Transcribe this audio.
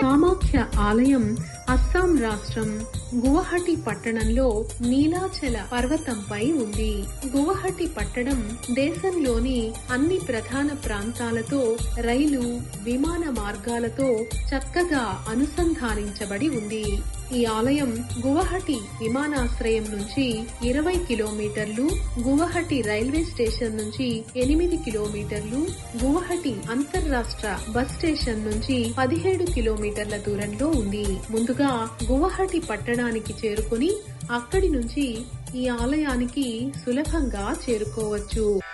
కామాఖ్య ఆలయం అస్సాం రాష్ట్రం గువహటి పట్టణంలో నీలాచల పర్వతంపై ఉంది గువహటి పట్టణం దేశంలోని అన్ని ప్రధాన ప్రాంతాలతో రైలు విమాన మార్గాలతో చక్కగా అనుసంధానించబడి ఉంది ఈ ఆలయం గువహటి విమానాశ్రయం నుంచి ఇరవై కిలోమీటర్లు గువహటి రైల్వే స్టేషన్ నుంచి ఎనిమిది కిలోమీటర్లు గువహటి అంతర్రాష్ట్ర బస్ స్టేషన్ నుంచి పదిహేడు కిలోమీటర్ల దూరంలో ఉంది ముందుగా గువహటి పట్టణానికి చేరుకుని అక్కడి నుంచి ఈ ఆలయానికి సులభంగా చేరుకోవచ్చు